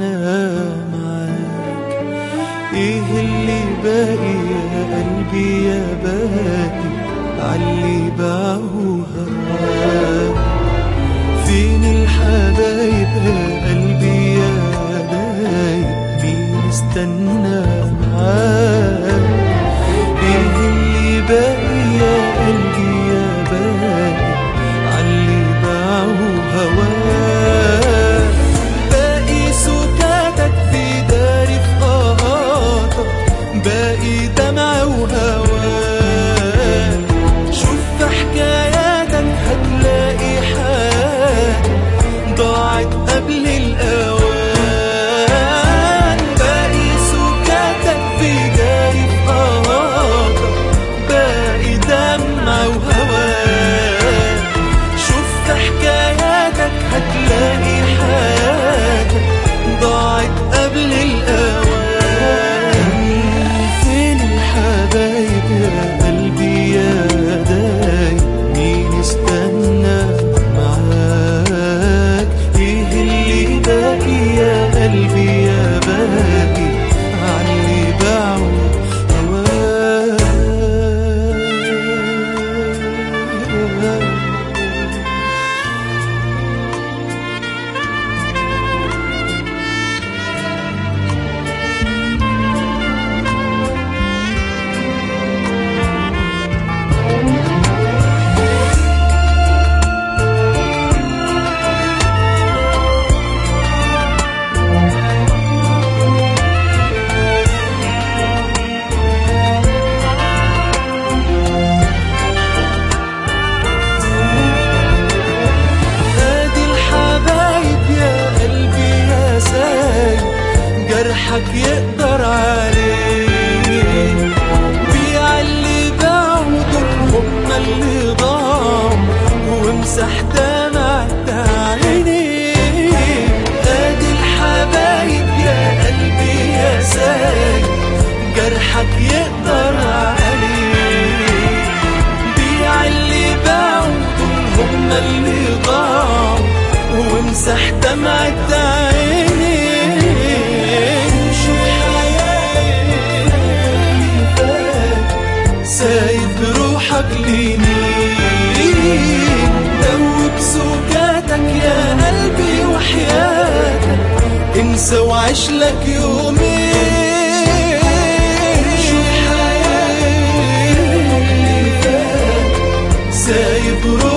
معاك ايه اللي باقي يا قلبي يا باقي عاللي باعوا هواك فين الحبايب يا قلبي يا دايب مين استنى معاك ايه اللي باقي يا قلبي يا باقي عاللي باعوا هواك باقي سكاتك في داري في قهاتك باقي دمع وهواك شوف في حكاياتك هتلاقي حاجة ضاعت قبل الأوان باقي سكاتك في داري في قهاتك باقي دمع وهواك شوف في حكاياتك هتلاقي حاجة ضاعت قبل الأوان فين الحبايب يا قلبي يا دايب مين استنى معاك ايه اللي باقي يا قلبي يا باقي علي باعوا هواك ادي الحبايب يا قلبي يا سايب جرحك يقدر عليه بيع اللي باعوا دول هم اللي ضاعوا وامسح دمع عينيك ادي الحبايب يا قلبي يا سايب جرحك يقدر عليه بيع اللي باعوا دول هم اللي ضاعوا وامسح دمعة عينيك شوف حياتي فات سايب روحك لمين دوب سكاتك يا قلبي وحياتك انسى وعيش لك يومين شوف حياتي فات سايب روحك